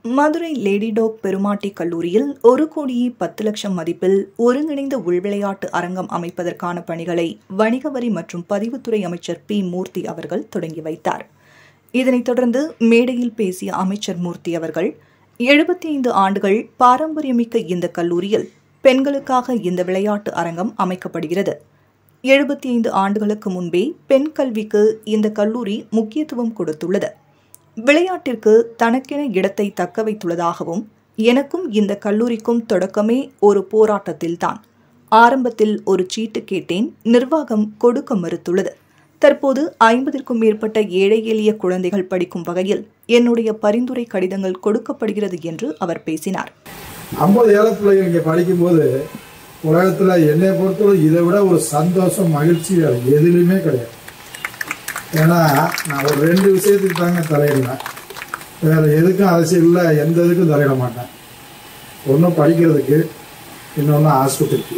Madurai lady talk பெருமாட்டி கல்லூரியில் ஒரு கோடியே பத்து லட்சம் மதிப்பில் ஒருங்கிணைந்த உள்விளையாட்டு அரங்கம் அமைப்பதற்கான பணிகளை வணிக வரி மற்றும் பதிவுத்துறை அமைச்சர் பி மூர்த்தி அவர்கள் தொடங்கி வைத்தார் இதனைத் தொடர்ந்து மேடையில் பேசிய அமைச்சர் மூர்த்தி அவர்கள் எழுபத்தி ஐந்து ஆண்டுகள் பாரம்பரியமிக்க இந்த கல்லூரியில் பெண்களுக்காக இந்த விளையாட்டு அரங்கம் அமைக்கப்படுகிறது எழுபத்தி ஐந்து ஆண்டுகளுக்கு முன்பே பெண் கல்விக்கு இந்த கல்லூரி முக்கியத்துவம் கொடுத்துள்ளது விளையாட்டிற்கு தனக்கென இடத்தை தக்க வைத்துள்ளதாகவும் எனக்கும் இந்த கல்லூரிக்கும் தொடக்கமே ஒரு போராட்டத்தில்தான் ஆரம்பத்தில் ஒரு சீட்டு கேட்டேன் நிர்வாகம் கொடுக்க மறுத்துள்ளது தற்போது ஐம்பதிற்கும் மேற்பட்ட ஏழை எளிய குழந்தைகள் படிக்கும் வகையில் என்னுடைய பரிந்துரை கடிதங்கள் கொடுக்கப்படுகிறது என்று அவர் பேசினார் ஐம்பது ஏழை பிள்ளைகள் இங்கே படிக்கும்போது உலகத்தில் என்னை பொறுத்தவரை இதை விட ஒரு சந்தோஷம் மகிழ்ச்சி வேறு எதுலேயுமே கிடையாது ஏன்னா நான் ஒரு ரெண்டு விஷயத்துக்கு தாங்க தலையிடுவேன் வேறு எதுக்கும் அரசியலில் எந்த இதுக்கும் தலையிட மாட்டேன் ஒன்று படிக்கிறதுக்கு இன்னொன்று ஆஸ்பத்திரிக்கு